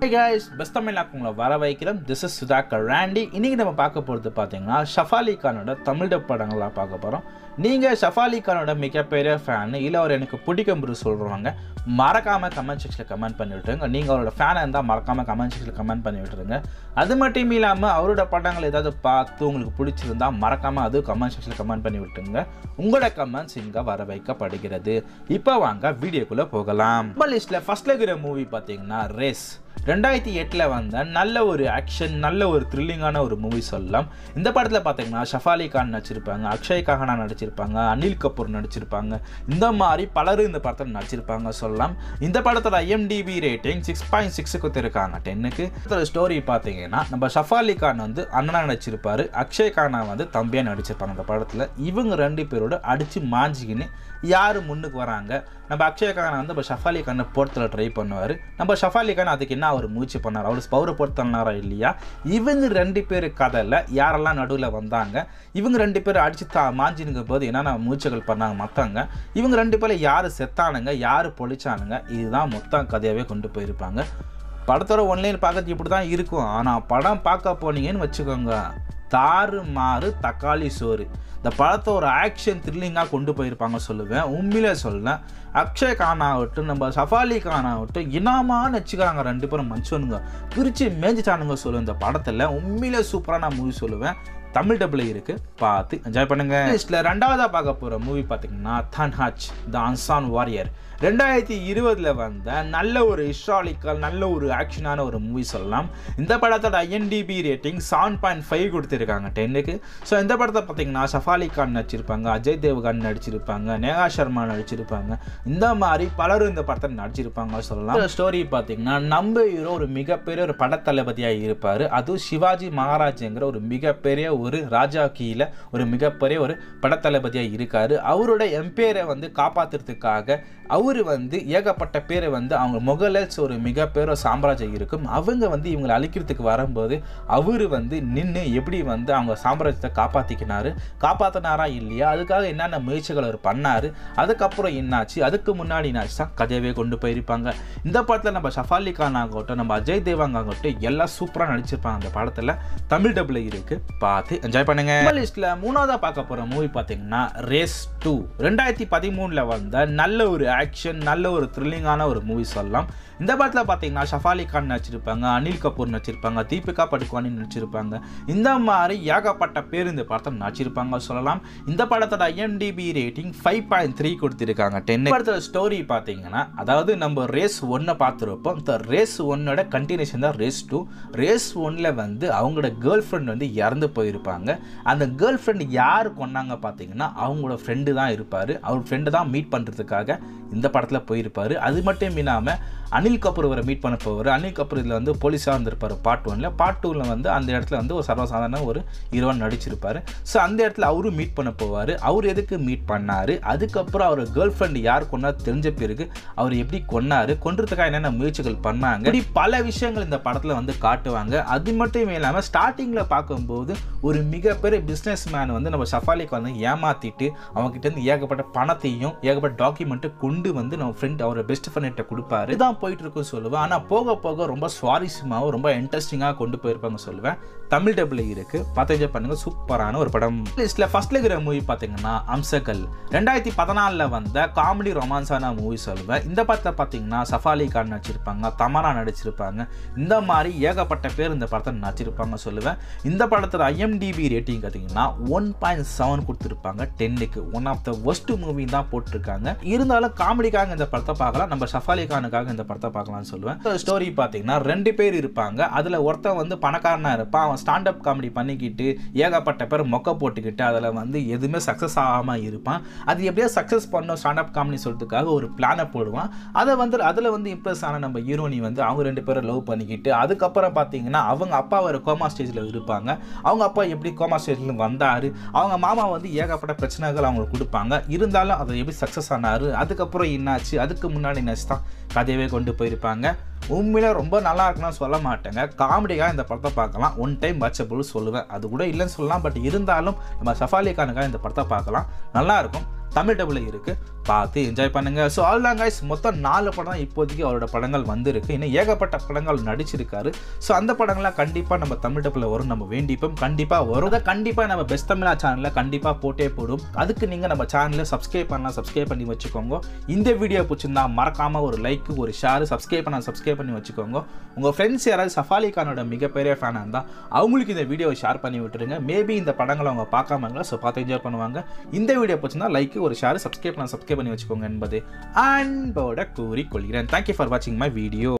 guys best தமிழ்நாக்கு உங்களை வர வைக்கிறோம் திஸ் இஸ் சுதாகர் ராண்டி இன்னைக்கு நம்ம பார்க்க போகிறது பார்த்தீங்கன்னா ஷஃபாலி கானோட தமிழ் டப் படங்களாக பார்க்க போகிறோம் நீங்கள் ஷஃபாலி கானோட மிகப்பெரிய ஃபேன் இல்லை அவர் எனக்கு பிடிக்கும்னு சொல்கிறவங்க மறக்காமல் கமெண்ட் செக்ஷனில் கமெண்ட் பண்ணி விட்டுருங்க நீங்கள் அவரோட ஃபேனாக இருந்தால் மறக்காமல் கமெண்ட் செக்ஷனில் கமெண்ட் பண்ணி விட்டுருங்க அது மட்டும் இல்லாமல் அவரோட படங்கள் ஏதாவது பார்த்து உங்களுக்கு பிடிச்சிருந்தா மறக்காமல் அதுவும் கமெண்ட் செக்ஷனில் கமெண்ட் பண்ணி விட்டுருங்க உங்களோட கமெண்ட்ஸ் இங்கே வர வைக்கப்படுகிறது இப்போ வாங்க வீடியோக்குள்ளே போகலாம் நம்ம லிஸ்ட்டில் ஃபஸ்ட்டில் இருக்கிற மூவி பார்த்தீங்கன்னா ரேஸ் ரெண்டாயிரத்தி எட்டில் வந்த நல்ல ஒரு ஆக்ஷன் நல்ல ஒரு த்ரில்லிங்கான ஒரு மூவி சொல்லலாம் இந்த படத்தில் பார்த்தீங்கன்னா ஷஃபாலி கான் நடிச்சிருப்பாங்க அக்ஷய் கஹனா நடிச்சிருப்பாங்க அனில் கபூர் நடிச்சிருப்பாங்க இந்த மாதிரி பலரும் இந்த படத்தில் நடிச்சிருப்பாங்க சொல்லலாம் இந்த படத்தோட ஐஎம்டிபி ரேட்டிங் சிக்ஸ் பாயிண்ட் சிக்ஸுக்கு கொடுத்துருக்காங்க டென்னுக்கு ஸ்டோரி பார்த்தீங்கன்னா நம்ம ஷஃபாலி கான் வந்து அண்ணனா நடிச்சிருப்பாரு அக்ஷய் கானா வந்து தம்பியாக நடிச்சிருப்பாங்க இந்த படத்தில் இவங்க ரெண்டு பேரோட அடித்து மாஞ்சிக்கின்னு யார் முன்னுக்கு வராங்க நம்ம அக்ஷய் கானை வந்து நம்ம ஷஃபாலி கானை போர்த்தில் ட்ரை பண்ணுவார் நம்ம ஷஃபாலி கான் அதுக்கு என்ன அவர் முயற்சி பண்ணார் அவர் பவுரை போர்த்தனாரா இல்லையா இவங்க ரெண்டு பேர் கதையில் யாரெல்லாம் நடுவில் வந்தாங்க இவங்க ரெண்டு பேர் அடித்து தா மாஞ்சினுங்க போது என்னென்ன முயற்சிகள் பண்ணாங்க மற்றவங்க இவங்க ரெண்டு பேரில் யார் செத்தானுங்க யார் பொழிச்சானுங்க இதுதான் மொத்தம் கதையாகவே கொண்டு போயிருப்பாங்க படத்தோட ஒன்லைன் பார்க்கறது இப்படி தான் இருக்கும் ஆனால் படம் பார்க்க போனீங்கன்னு வச்சுக்கோங்க தாறு மாறு தக்காளி சோறு இந்த படத்தை ஒரு ஆக்ஷன் த்ரில்லிங்காக கொண்டு போயிருப்பாங்க சொல்லுவேன் உண்மையிலே சொல்லேன் அக்ஷய் கான் ஆகட்டும் நம்ம சஃபாலி கான் ஆகட்டும் இனாமாக நச்சுக்காங்க ரெண்டு பேரும் மனுஷனுங்க பிரித்து மேய்ஞ்சிட்டானுங்க சொல்லுவேன் இந்த படத்தில் உண்மையிலே சூப்பரான மூவி சொல்லுவேன் தமிழ் டபுள் இருக்குது பார்த்து என்ஜாய் பண்ணுங்க லிஸ்ட்டில் ரெண்டாவதாக பார்க்க போகிற மூவி பார்த்தீங்கன்னா தன்ஹாச் த அன்சான் வாரியர் ரெண்டாயிரத்தி இருபதில் வந்த நல்ல ஒரு ஹிஸ்டாலிக்கல் நல்ல ஒரு ஆக்ஷனான ஒரு மூவி சொல்லலாம் இந்த படத்தோட IMDb rating seven point five கொடுத்துருக்காங்க டென்னுக்கு ஸோ இந்த படத்தை பார்த்தீங்கன்னா ஷஃபாலி கான் நடிச்சிருப்பாங்க அஜய் தேவ்கான் நடிச்சிருப்பாங்க நேகா சர்மா நடிச்சிருப்பாங்க இந்த மாதிரி பலரும் இந்த படத்தை நடிச்சிருப்பாங்க சொல்லலாம் ஸ்டோரி பார்த்தீங்கன்னா நம்ம ஹீரோ ஒரு மிகப்பெரிய ஒரு படத்தளபதியாக இருப்பார் அதுவும் சிவாஜி மகாராஜ்ங்கிற ஒரு மிகப்பெரிய ஒரு ராஜா கீழே ஒரு மிகப்பெரிய ஒரு படத்தளபதியாக இருக்கார் அவரோட எம்பேரை வந்து காப்பாற்றுறதுக்காக அவர் வந்து ஏகப்பட்ட பேரை வந்து அவங்க முகலஸ் ஒரு மிகப்பெரிய சாம்ராஜ்யம் இருக்கும் அவங்க வந்து இவங்களை அழிக்கிறதுக்கு வரும்போது அவர் வந்து நின்று எப்படி வந்து அவங்க சாம்ராஜ்யத்தை காப்பாற்றிக்கினாரு காப்பாற்றினாரா இல்லையா அதுக்காக என்னென்ன முயற்சிகள் அவர் பண்ணார் அதுக்கப்புறம் என்னாச்சு அதுக்கு முன்னாடி என்னாச்சு தான் கதையவே கொண்டு போயிருப்பாங்க இந்த படத்தில் நம்ம ஷஃபாலி கான் ஆகட்டும் நம்ம அஜய் தேவாங் ஆகட்டும் எல்லாம் சூப்பராக நடிச்சிருப்பாங்க அந்த படத்தில் தமிழ் டபுள் இருக்குது பார்த்து என்ஜாய் பண்ணுங்க லிஸ்ட்டில் மூணாவதாக பார்க்க போகிற மூவி பார்த்தீங்கன்னா ரேஸ் டூ ரெண்டாயிரத்தி பதிமூணில் வந்த நல்ல ஒரு ஆக்ஷன் நல்ல ஒரு த்ரில்லிங்கான ஒரு மூவி சொல்லலாம் இந்த படத்தில் பார்த்தீங்கன்னா ஷஃபாலி கான் நடிச்சிருப்பாங்க அனில் கபூர் நடிச்சிருப்பாங்க தீபிகா படுகோனி நடிச்சிருப்பாங்க இந்த மாதிரி ஏகப்பட்ட பேர் இந்த படத்தை நடிச்சிருப்பாங்க சொல்லலாம் இந்த படத்தோட IMDb rating five point three கொடுத்துருக்காங்க டென் படத்தோட ஸ்டோரி பார்த்தீங்கன்னா அதாவது நம்ம ரேஸ் ஒன்னை பார்த்துருப்போம் இந்த ரேஸ் ஒன்னோட கண்டினியூஷன் தான் ரேஸ் டூ ரேஸ் ஒன்னில் வந்து அவங்களோட கேர்ள் ஃப்ரெண்ட் வந்து இறந்து போயிருப்பாங்க அந்த கேர்ள் ஃப்ரெண்ட் யார் கொண்டாங்க பார்த்தீங்கன்னா அவங்களோட ஃப்ரெண்டு தான் இருப்பார் அவர் ஃப்ரெண்டு தான் மீட் பண்ணுறதுக்காக இந்த படத்தில் போயிருப்பார் அது மட்டும் இல்லாமல் அனில் கபூர் அவரை மீட் பண்ண போவார் அனில் கபூர் இதில் வந்து போலீஸாக இருந்திருப்பார் பார்ட் ஒனில் பார்ட் டூவில் வந்து அந்த இடத்துல வந்து ஒரு சர்வசாதாரண ஒரு ஹீரோன் நடிச்சிருப்பார் ஸோ அந்த இடத்துல அவரும் மீட் பண்ண போவார் அவர் எதுக்கு மீட் பண்ணார் அதுக்கப்புறம் அவர் கேர்ள் ஃப்ரெண்ட் யார் கொண்டா தெரிஞ்ச பிறகு அவர் எப்படி கொன்னார் கொன்றதுக்காக என்னென்ன முயற்சிகள் பண்ணாங்க இப்படி பல விஷயங்கள் இந்த படத்தில் வந்து காட்டுவாங்க அது மட்டும் இல்லாமல் ஸ்டார்டிங்கில் பார்க்கும்போது ஒரு மிகப்பெரிய பிஸ்னஸ் மேன் வந்து நம்ம சஃபாலிக்கு வந்து ஏமாற்றிட்டு அவங்ககிட்ட இருந்து ஏகப்பட்ட பணத்தையும் ஏகப்பட்ட டாக்குமெண்ட்டை கொண்டு வந்து நம்ம ஃப்ரெண்ட் அவரோட பெஸ்ட் ஃப்ரெண்ட்டை கொடுப்பாரு இதான் போயிட்டு இருக்கும் சொல்லுவேன் ஆனால் போக போக ரொம்ப சுவாரஸ்யமாகவும் ரொம்ப இன்ட்ரெஸ்டிங்காக கொண்டு போயிருப்பாங்க சொல்லுவேன் தமிழ் டபுள் இருக்கு பார்த்து என்ஜாய் பண்ணுங்க சூப்பரான ஒரு படம் லிஸ்ட்ல ஃபர்ஸ்ட்ல இருக்கிற மூவி பார்த்தீங்கன்னா அம்சகல் ரெண்டாயிரத்தி பதினாலில் வந்த காமெடி ரொமான்ஸான மூவி சொல்லுவேன் இந்த படத்தை பார்த்தீங்கன்னா சஃபாலி கான் நடிச்சிருப்பாங்க தமரா நடிச்சிருப்பாங்க இந்த மாதிரி ஏகப்பட்ட பேர் இந்த படத்தை நடிச்சிருப்பாங்க சொல்லுவேன் இந்த படத்தோட ஐஎம்டிபி ரேட்டிங் பார்த்தீங்கன்னா ஒன் பாயிண்ட் செவன் கொடுத்துருப்பாங்க டென்னுக்கு one of the worst movie தான் போட்டிருக்காங்க இருந்தாலும் காமெடிக்காக இந்த படத்தை பார்க்கலாம் நம்ம சஃபாலி கானுக்காக இந்த படத்தை பார்க்கலாம்னு சொல்லுவேன் ஸ்டோரி பார்த்தீங்கன்னா ரெண்டு பேர் இருப்பாங்க அதில் ஒருத்தன் வந்து பணக்காரனாக இருப்பான் அவன் ஸ்டாண்டப் காமெடி பண்ணிக்கிட்டு ஏகப்பட்ட பேர் மொக்க போட்டுக்கிட்டு அதில் வந்து எதுவுமே சக்ஸஸ் ஆகாமல் இருப்பான் அது எப்படியோ சக்ஸஸ் பண்ணும் ஸ்டாண்டப் காமெடி சொல்றதுக்காக ஒரு பிளானை போடுவான் அதை வந்து அதில் வந்து இம்ப்ரெஸ் ஆன நம்ம ஹீரோனி வந்து அவங்க ரெண்டு பேரும் லவ் பண்ணிக்கிட்டு அதுக்கப்புறம் பார்த்தீங்கன்னா அவங்க அப்பா ஒரு கோமா ஸ்டேஜில் இருப்பாங்க அவங்க அப்பா எப்படி கோமா ஸ்டேஜில் வந்தார் அவங்க மாமா வந்து ஏகப்பட்ட பிரச்சனைகள் அவங்களுக்கு கொடுப்பாங்க இருந்தாலும் அதை எப்படி சக்ஸஸ் ஆனார் அதுக்கப்புறம் என்னாச்சு அதுக்கு முன்னாடி என்னாச்சு தான் கதையவே கொண்டு போயிருப்பாங்க உண்மையில ரொம்ப நல்லா இருக்குன்னு சொல்ல மாட்டேங்க காமெடியாக இந்த படத்தை பார்க்கலாம் ஒன் டைம் வாட்சபிள் சொல்லுவேன் அது கூட இல்லைன்னு சொல்லலாம் பட் இருந்தாலும் நம்ம சஃபாலி கானுக்காக இந்த படத்தை பார்க்கலாம் நல்லா இருக்கும் தமிழ் டபுளில் இருக்குது பார்த்து என்ஜாய் பண்ணுங்க ஸோ ஆல் தான் guys மொத்தம் நாலு படம் தான் இப்போதைக்கு அவரோட படங்கள் வந்திருக்கு இன்னும் ஏகப்பட்ட படங்கள் நடிச்சிருக்காரு ஸோ அந்த படங்கள்லாம் கண்டிப்பாக நம்ம தமிழ் டப்பில் வரும் நம்ம வேண்டிப்போம் கண்டிப்பாக வரும் அதை கண்டிப்பாக நம்ம பெஸ்ட் தமிழா சேனலில் கண்டிப்பாக போட்டே போடும் அதுக்கு நீங்கள் நம்ம சேனலை சப்ஸ்கிரைப் பண்ணலாம் சப்ஸ்கிரைப் பண்ணி வச்சுக்கோங்க இந்த வீடியோ பிடிச்சிருந்தா மறக்காமல் ஒரு லைக் ஒரு ஷேர் சப்ஸ்கிரைப் பண்ண சப்ஸ்கிரைப் பண்ணி வச்சுக்கோங்க உங்கள் ஃப்ரெண்ட்ஸ் யாராவது சஃபாலி கானோட மிகப்பெரிய ஃபேனாக இருந்தால் அவங்களுக்கு இந்த வீடியோவை ஷேர் பண்ணி விட்டுருங்க மேபி இந்த படங்களை அவங்க பார்க்காம இருக்கலாம் ஸோ பார்த்து என்ஜாய் பண்ணுவாங்க இந்த வீடியோ பிடிச்சிருந்தா லைக் ஒரு ஷேர் சப்ஸ்கிரைப் பண்ண சப்ஸ்கிரைப் பண்ணி வச்சுக்கோங்க என்பது அன்போட கூறிக்கொள்கிறேன் தேங்க்யூ ஃபார் வாட்சிங் மை வீடியோ